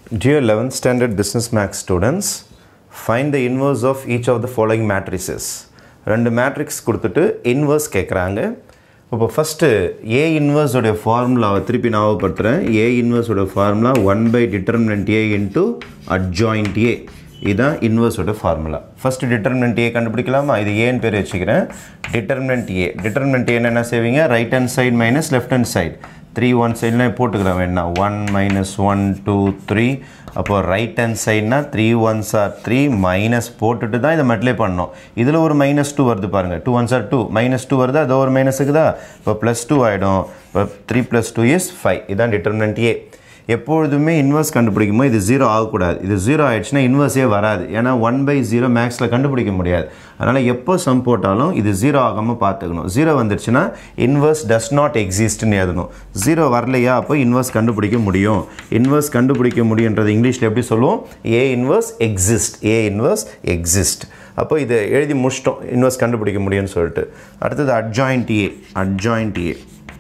Dear 11th standard business max students, find the inverse of each of the following matrices. ரெண்டு matrix கொடுத்துட்டு inverse கேட்குறாங்க இப்போ first A இன்வர்ஸோடைய ஃபார்முலாவை திருப்பி ஞாபகப்படுத்துகிறேன் ஏ இன்வர்ஸோட formula one by determinant A into adjoint A இதுதான் இன்வர்ஸோட ஃபார்முலா ஃபஸ்ட்டு டிட்டர்மினன்ட் ஏ கண்டுபிடிக்கலாமா இது ஏன்னு பேர் வச்சுக்கிறேன் டிட்டர்மினன்ட் ஏ டிட்டர்மினன்ட் ஏன்னு என்ன செய்வீங்க right hand side minus left hand side three one சைட்லாம் போட்டுக்கிறேன் வேணா one minus one two three அப்போ ரைட் ஹேண்ட் சைட்னா three ones are three minus போட்டுட்டு தான் இதை மெட்லே பண்ணோம் இதில் ஒரு மைனஸ் டூ வருது பாருங்கள் two ones are two minus two வருது அது ஒரு மைனஸுக்கு தான் இப்போ ப்ளஸ் டூ ஆகிடும் இப்போ three plus two is five இதான் டிட்டர்மினன்ட் ஏ எப்பொழுதுமே இன்வர்ஸ் கண்டுபிடிக்கும் போது இது ஜீரோ ஆகக்கூடாது இது ஜீரோ ஆயிடுச்சுன்னா இன்வர்ஸே வராது ஏன்னா ஒன் பை ஜீரோ மேக்ஸில் கண்டுபிடிக்க முடியாது அதனால் எப்போ சம் போட்டாலும் இது ஜீரோ ஆகாமல் பார்த்துக்கணும் ஜீரோ வந்துருச்சுன்னா இன்வர்ஸ் டஸ் நாட் எக்ஸிஸ்ட்னு எழுதணும் ஜீரோ வரலையா அப்போ இன்வர்ஸ் கண்டுபிடிக்க முடியும் இன்வர்ஸ் கண்டுபிடிக்க முடியுன்றது இங்கிலீஷில் எப்படி சொல்லுவோம் A inverse exist A inverse exist அப்போ இதை எழுதி முடிச்சிட்டோம் இன்வர்ஸ் கண்டுபிடிக்க முடியும்னு சொல்லிட்டு அடுத்தது adjoint A adjoint A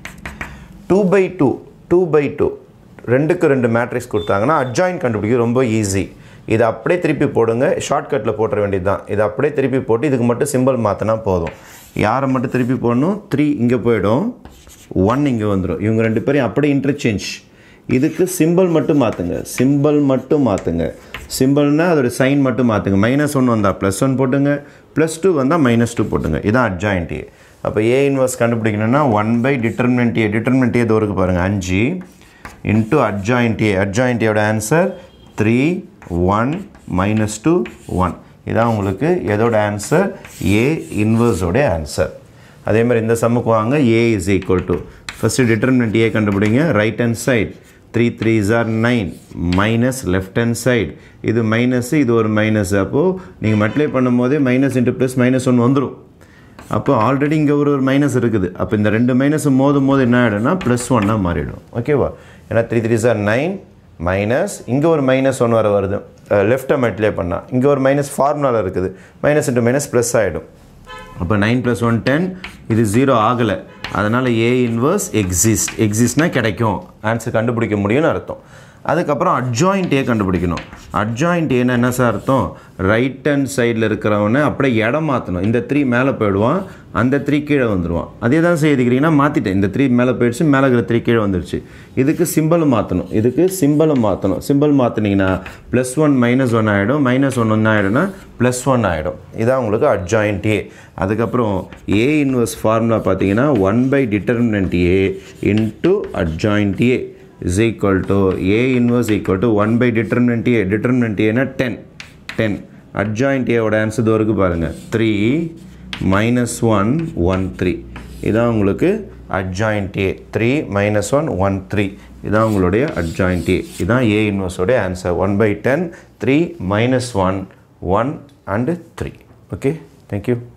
two by two two by two ரெண்டுக்கு ரெண்டு மேட்ரிக்ஸ் கொடுத்தாங்கன்னா அட்ஜாயின் கண்டுபிடிக்க ரொம்ப ஈஸி இதை அப்படியே திருப்பி போடுங்க ஷார்ட்கட்டில் போட்டுற வேண்டியது தான் இதை அப்படியே திருப்பி போட்டு இதுக்கு மட்டும் சிம்பிள் மாற்றினா போதும் யாரை மட்டும் திருப்பி போடணும் த்ரீ இங்கே போயிடும் ஒன் இங்கே வந்துடும் இவங்க ரெண்டு பேரையும் அப்படியே இன்டர்சேஞ்ச் இதுக்கு சிம்பிள் மட்டும் மாற்றுங்க சிம்பிள் மட்டும் மாற்றுங்க சிம்பிள்னால் அதோட சைன் மட்டும் மாற்றுங்க மைனஸ் ஒன் வந்தால் ப்ளஸ் ஒன் போட்டுங்க ப்ளஸ் டூ வந்தால் மைனஸ் டூ போட்டுங்க இதான் அட்ஜாயிண்ட் ஏ அப்போ ஏ இன்வர்ஸ் கண்டுபிடிக்கணும்னா one by determinant A determinant A தோருக்கு பாருங்கள் அஞ்சு இன்ட்டு அட்ஜாயிண்ட் ஏ அட்ஜாயிண்ட் ஏயோட answer three one minus two one இதான் உங்களுக்கு எதோட ஆன்சர் ஏ இன்வர்ஸோடைய ஆன்சர் அதே மாதிரி இந்த சம்முக்கு வாங்க A is equal to first determinant A கண்டுபிடிங்க right hand side three three are nine minus left hand side இது மைனஸ் இது ஒரு மைனஸ் அப்போது நீங்கள் மல்டிப்ளை பண்ணும்போதே minus into plus minus one வந்துடும் அப்போ ஆல்ரெடி இங்கே ஒரு ஒரு மைனஸ் இருக்குது அப்போ இந்த ரெண்டு மைனஸ் மோதும் போது என்ன ஆகிடும்னா ப்ளஸ் ஒன்னாக மாறிடும் ஓகேவா ஏன்னா three three are nine minus இங்கே ஒரு மைனஸ் ஒன் வர வருது லெஃப்ட்டை மல்டிப்ளை பண்ணால் இங்கே ஒரு மைனஸ் ஃபார்முலாவில் இருக்குது மைனஸ் இன்ட்டு மைனஸ் ப்ளஸ் ஆகிடும் அப்போ நைன் ப்ளஸ் ஒன் டென் இது ஜீரோ ஆகலை அதனால் ஏ இன்வர்ஸ் எக்ஸிஸ்ட் எக்ஸிஸ்ட்னா கிடைக்கும் ஆன்சர் கண்டுபிடிக்க முடியும்னு அர்த்தம் அதுக்கப்புறம் அட்ஜாயிண்ட் ஏ கண்டுபிடிக்கணும் அட்ஜாயிண்ட் ஏன்னா என்ன சார் அர்த்தம் ரைட் ஹேண்ட் சைடில் இருக்கிறவனை அப்படியே இடம் மாற்றணும் இந்த த்ரீ மேலே போயிடுவான் அந்த த்ரீ கீழே வந்துடுவான் அதே தான் செய்திக்கிறீங்கன்னா மாற்றிட்டேன் இந்த த்ரீ மேலே போயிடுச்சு மேலே இருக்கிற த்ரீ கீழே வந்துடுச்சு இதுக்கு சிம்பிள் மாற்றணும் இதுக்கு சிம்பிள் மாற்றணும் சிம்பிள் மாற்றினீங்கன்னா ப்ளஸ் ஒன் மைனஸ் ஒன் ஆகிடும் மைனஸ் ஒன் ஒன்று ஆகிடும்னா ப்ளஸ் ஒன் ஆகிடும் இதான் உங்களுக்கு அட்ஜாயிண்ட் ஏ அதுக்கப்புறம் ஏ இன்வர்ஸ் ஃபார்முலா பார்த்தீங்கன்னா one by determinant A into adjoint A is equal to A inverse equal to 1 by determinant A. Determinant A na 10. 10. Adjoint A ஓட answer தோருக்கு பாருங்க 3 minus 1 1 3 இதான் உங்களுக்கு adjoint A 3 minus 1 1 3 இதான் உங்களுடைய adjoint A இதான் A inverse ஓட answer 1 by 10 3 minus 1 1 and 3 okay thank you